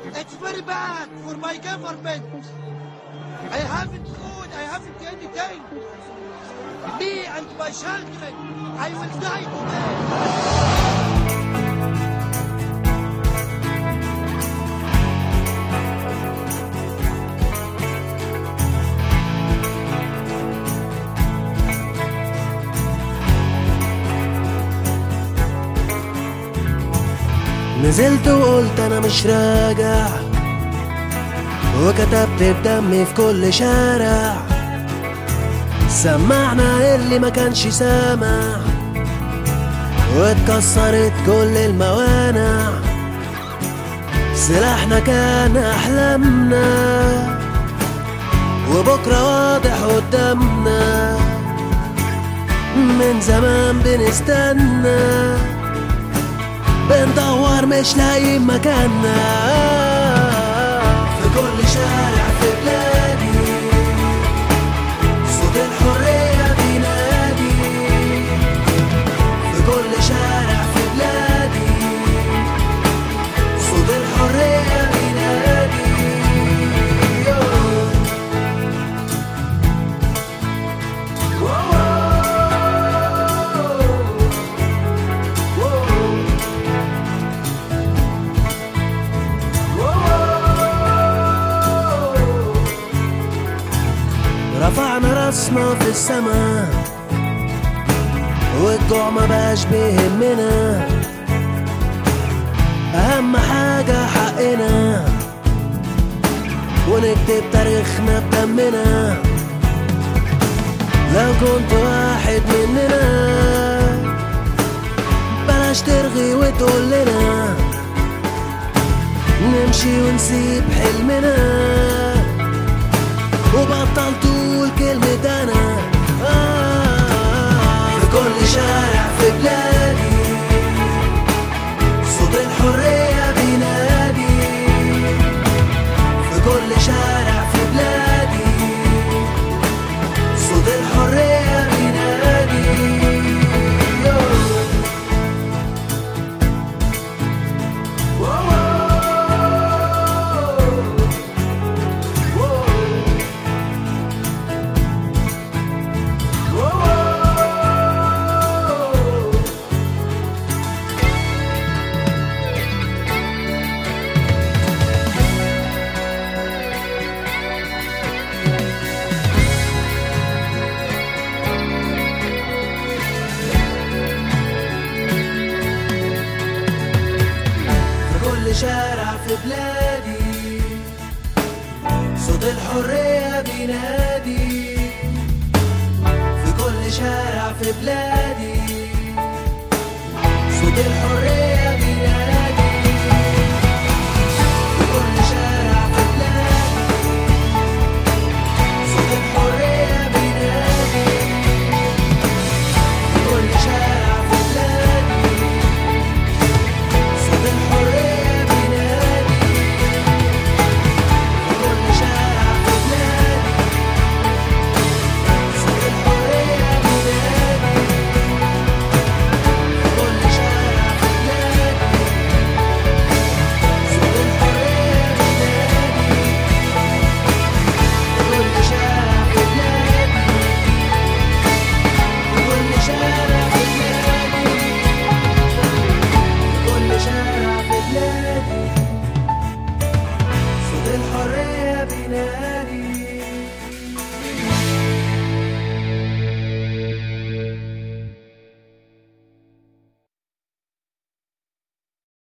It's very bad for my government. I haven't food, I haven't anything. Me and my children, I will die today. نزلت وقلت انا مش راجع وكتبت بدمي في كل شارع سمعنا اللي ما كانش سامع واتكسرت كل الموانع سلاحنا كان احلامنا وبكره واضح قدامنا من زمان بنستنى بندور مش لاقيين مكاننا في كل شارع في بلادي صوت الحرية بينادي في كل شارع في بلادي صوت الحرية بينادي رفعنا راسنا في السما والجوع ما بقاش بيهمنا أهم حاجة حقنا ونكتب تاريخنا بدمنا لو كنت واحد مننا بلاش ترغي وتقول لنا نمشي ونسيب حلمنا وبطل تقول كلمة أنا آه في كل شارع في بلادي صوت الحرية بينادي في كل شارع في بلادي صوت الحرية بينادي في كل شارع في بلادي صوت الحرية بينادي في كل شارع في بلادي صوت الحرية بينادي